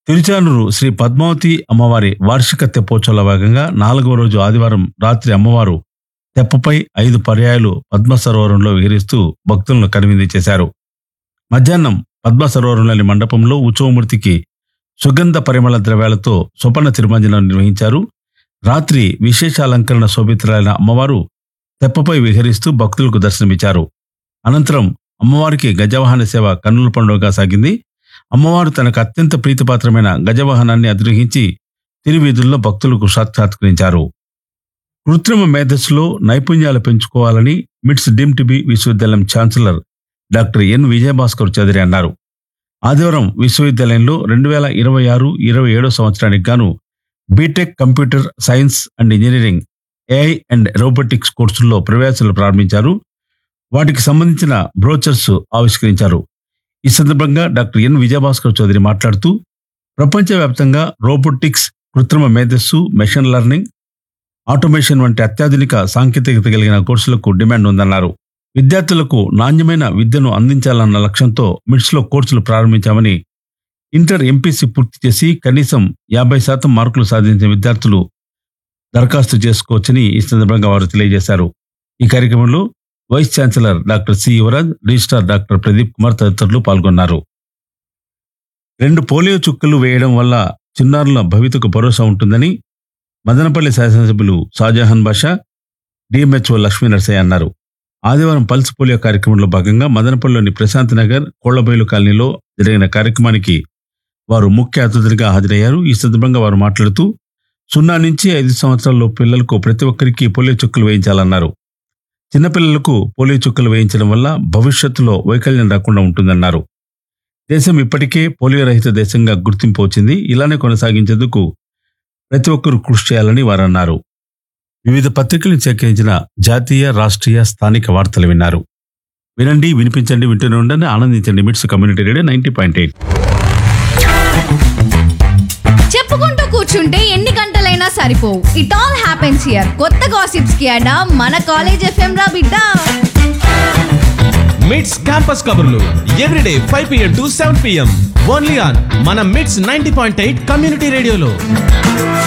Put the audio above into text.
తిరుచానూరు శ్రీ పద్మావతి అమ్మవారి వార్షిక తెప్పోత్సవంలో భాగంగా నాలుగవ రోజు ఆదివారం రాత్రి అమ్మవారు తెప్పపై ఐదు పర్యాయాలు పద్మ సరోవరంలో విహరిస్తూ భక్తులను కనువిందు చేశారు మధ్యాహ్నం పద్మ సరోవరంలోని మండపంలో ఉత్సవమూర్తికి సుగంధ పరిమళ ద్రవ్యాలతో సుపర్ణ తిరుమంజనం నిర్వహించారు రాత్రి విశేష అలంకరణ శోభితులైన అమ్మవారు తెప్పపై విహరిస్తూ భక్తులకు దర్శనమిచ్చారు అనంతరం అమ్మవారికి గజవాహన సేవ కన్నుల పండుగగా సాగింది అమ్మవారు తనకు అత్యంత ప్రీతిపాత్రమైన గజవాహనాన్ని అధిరోహించి తిరువీధుల్లో భక్తులకు సాక్షాత్కరించారు కృత్రిమ మేధస్సులో నైపుణ్యాలు పెంచుకోవాలని మిట్స్ డీమ్ టిబి విశ్వవిద్యాలయం chancellor doctor N Vijayabhaskar Chowdary అన్నారు ఆదివారం విశ్వవిద్యాలయంలో రెండు వేల ఇరవై ఆరు ఇరవై ఏడో సంవత్సరానికి గాను BTech computer science and engineering AI and robotics కోర్సుల్లో ప్రవేశాలు ప్రారంభించారు వాటికి సంబంధించిన బ్రోచర్స్ ఆవిష్కరించారు ఈ సందర్భంగా డాక్టర్ ఎన్ విజయభాస్కర్ చౌదరి మాట్లాడుతూ ప్రపంచవ్యాప్తంగా రోబోటిక్స్ కృత్రిమ మేధస్సు మెషిన్ లెర్నింగ్ ఆటోమేషన్ వంటి అత్యాధునిక సాంకేతికత కలిగిన కోర్సులకు డిమాండ్ ఉందన్నారు విద్యార్థులకు నాణ్యమైన విద్యను అందించాలన్న లక్ష్యంతో మిడ్స్లో కోర్సులు ప్రారంభించామని ఇంటర్ ఎంపీసీ పూర్తి చేసి కనీసం యాభై శాతం మార్కులు సాధించిన విద్యార్థులు దరఖాస్తు చేసుకోవచ్చని ఈ సందర్భంగా వారు తెలియజేశారు ఈ కార్యక్రమంలో vice chancellor doctor C Yuvaraj registrar doctor Pradeep Kumar తదితరులు పాల్గొన్నారు రెండు పోలియో చుక్కలు వేయడం వల్ల చిన్నారుల భవితకు భరోసా ఉంటుందని మదనపల్లి శాసనసభ్యులు షాజహాన్ బాషా డిఎంహెచ్ఓ లక్ష్మీ నరసయ్య అన్నారు ఆదివారం పల్స్ పోలియో కార్యక్రమంలో భాగంగా మదనపల్లిలోని ప్రశాంత్ నగర్ కోళ్లబయలు కాలనీలో జరిగిన కార్యక్రమానికి వారు ముఖ్య అతిథులుగా హాజరయ్యారు ఈ సందర్భంగా వారు మాట్లాడుతూ సున్నా నుంచి ఐదు సంవత్సరాల పిల్లలకు ప్రతి ఒక్కరికి పోలియో చుక్కలు వేయించాలన్నారు చిన్నపిల్లలకు పోలియో చుక్కలు వేయించడం వల్ల భవిష్యత్తులో వైకల్యం రాకుండా ఉంటుందన్నారు దేశం ఇప్పటికే పోలియో రహిత దేశంగా గుర్తింపు వచ్చింది ఇలానే కొనసాగించేందుకు ప్రతి ఒక్కరూ కృషి చేయాలని వారన్నారు వివిధ పత్రికలను సేకరించిన జాతీయ రాష్ట్రీయ స్థానిక వార్తలు విన్నారు వినండి వినిపించండి వింటూనే ఉండండి ఆనందించండి MITS community radio ninety point eight చెప్పుకుంటూ కూర్చుంటే ఎన్ని గంటలైనా సరిపోవు ఇట్ ఆల్ హ్యాపెన్స్ హియర్ కొత్త గాసిప్స్ కి అడా మన కాలేజ్ ఎఫ్ఎం రా బిడ్డ మిడ్స్ క్యాంపస్ కబుర్లు everyday five PM to seven PM only on మన MITS ninety point eight community రేడియోలో